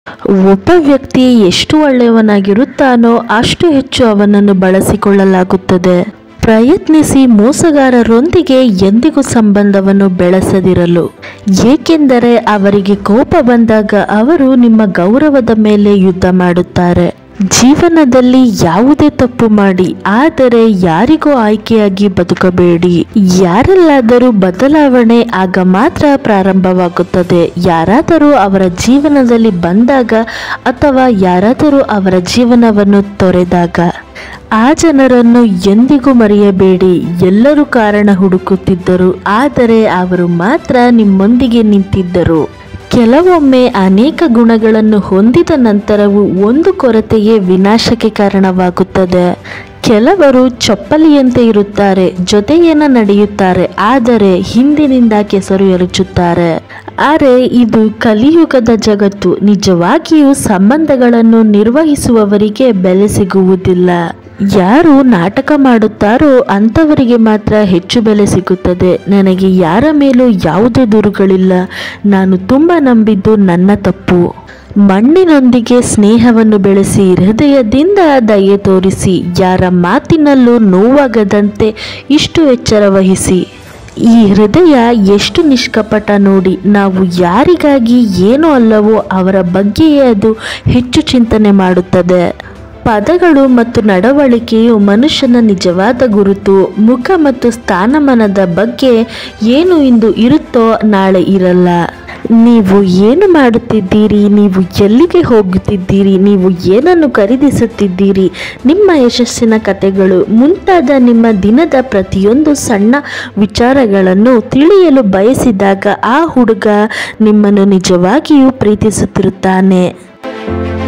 ಒಬ್ಬ ವ್ಯಕ್ತಿ ಎಷ್ಟು ಒಳ್ಳೆಯವನಾಗಿರುತ್ತಾನೋ ಅಷ್ಟು ಹೆಚ್ಚು ಅವನನ್ನು ಬಳಸಿಕೊಳ್ಳಲಾಗುತ್ತದೆ ಪ್ರಯತ್ನಿಸಿ ಮೋಸಗಾರರೊಂದಿಗೆ ಎಂದಿಗೂ ಸಂಬಂಧವನ್ನು ಬೆಳೆಸದಿರಲು ಏಕೆಂದರೆ ಅವರಿಗೆ ಕೋಪ ಬಂದಾಗ ಅವರು ನಿಮ್ಮ ಗೌರವದ ಮೇಲೆ ಯುದ್ಧ ಮಾಡುತ್ತಾರೆ ಜೀವನದಲ್ಲಿ ಯಾವುದೇ ತಪ್ಪು ಮಾಡಿ ಆದರೆ ಯಾರಿಗೂ ಆಯ್ಕೆಯಾಗಿ ಬದುಕಬೇಡಿ ಯಾರಲ್ಲಾದರೂ ಬದಲಾವಣೆ ಆಗ ಮಾತ್ರ ಪ್ರಾರಂಭವಾಗುತ್ತದೆ ಯಾರಾದರೂ ಅವರ ಜೀವನದಲ್ಲಿ ಬಂದಾಗ ಅಥವಾ ಯಾರಾದರೂ ಅವರ ಜೀವನವನ್ನು ತೊರೆದಾಗ ಆ ಜನರನ್ನು ಎಂದಿಗೂ ಮರೆಯಬೇಡಿ ಎಲ್ಲರೂ ಕಾರಣ ಹುಡುಕುತ್ತಿದ್ದರು ಆದರೆ ಅವರು ಮಾತ್ರ ನಿಮ್ಮೊಂದಿಗೆ ನಿಂತಿದ್ದರು ಕೆಲವೊಮ್ಮೆ ಅನೇಕ ಗುಣಗಳನ್ನು ಹೊಂದಿದ ನಂತರವೂ ಒಂದು ಕೊರತೆಯೇ ವಿನಾಶಕ್ಕೆ ಕಾರಣವಾಗುತ್ತದೆ ಕೆಲವರು ಚಪ್ಪಲಿಯಂತೆ ಇರುತ್ತಾರೆ ಜೊತೆಯೇನ ನಡೆಯುತ್ತಾರೆ ಆದರೆ ಹಿಂದಿನಿಂದ ಕೆಸರು ಎರಚುತ್ತಾರೆ ಆದರೆ ಇದು ಕಲಿಯುಗದ ಜಗತ್ತು ನಿಜವಾಗಿಯೂ ಸಂಬಂಧಗಳನ್ನು ನಿರ್ವಹಿಸುವವರಿಗೆ ಬೆಲೆ ಸಿಗುವುದಿಲ್ಲ ಯಾರು ನಾಟಕ ಮಾಡುತ್ತಾರೋ ಅಂಥವರಿಗೆ ಮಾತ್ರ ಹೆಚ್ಚು ಬೆಲೆ ಸಿಗುತ್ತದೆ ನನಗೆ ಯಾರ ಮೇಲೂ ಯಾವುದೇ ದೂರುಗಳಿಲ್ಲ ನಾನು ತುಂಬ ನಂಬಿದ್ದು ನನ್ನ ತಪ್ಪು ಮಣ್ಣಿನೊಂದಿಗೆ ಸ್ನೇಹವನ್ನು ಬೆಳೆಸಿ ಹೃದಯದಿಂದ ದಯೆ ತೋರಿಸಿ ಯಾರ ಮಾತಿನಲ್ಲೂ ನೋವಾಗದಂತೆ ಇಷ್ಟು ಎಚ್ಚರ ವಹಿಸಿ ಈ ಹೃದಯ ಎಷ್ಟು ನಿಷ್ಕಪಟ ನೋಡಿ ನಾವು ಯಾರಿಗಾಗಿ ಏನೋ ಅಲ್ಲವೋ ಅವರ ಬಗ್ಗೆಯೇ ಅದು ಹೆಚ್ಚು ಚಿಂತನೆ ಮಾಡುತ್ತದೆ ಪದಗಳು ಮತ್ತು ನಡವಳಿಕೆಯು ಮನುಷ್ಯನ ನಿಜವಾದ ಗುರುತು ಮುಖ ಮತ್ತು ಸ್ಥಾನಮಾನದ ಬಗ್ಗೆ ಏನು ಇಂದು ಇರುತ್ತೋ ನಾಳೆ ಇರಲ್ಲ ನೀವು ಏನು ಮಾಡುತ್ತಿದ್ದೀರಿ ನೀವು ಎಲ್ಲಿಗೆ ಹೋಗುತ್ತಿದ್ದೀರಿ ನೀವು ಏನನ್ನು ಖರೀದಿಸುತ್ತಿದ್ದೀರಿ ನಿಮ್ಮ ಯಶಸ್ಸಿನ ಕಥೆಗಳು ಮುಂತಾದ ನಿಮ್ಮ ದಿನದ ಪ್ರತಿಯೊಂದು ಸಣ್ಣ ವಿಚಾರಗಳನ್ನು ತಿಳಿಯಲು ಬಯಸಿದಾಗ ಆ ಹುಡುಗ ನಿಮ್ಮನ್ನು ನಿಜವಾಗಿಯೂ ಪ್ರೀತಿಸುತ್ತಿರುತ್ತಾನೆ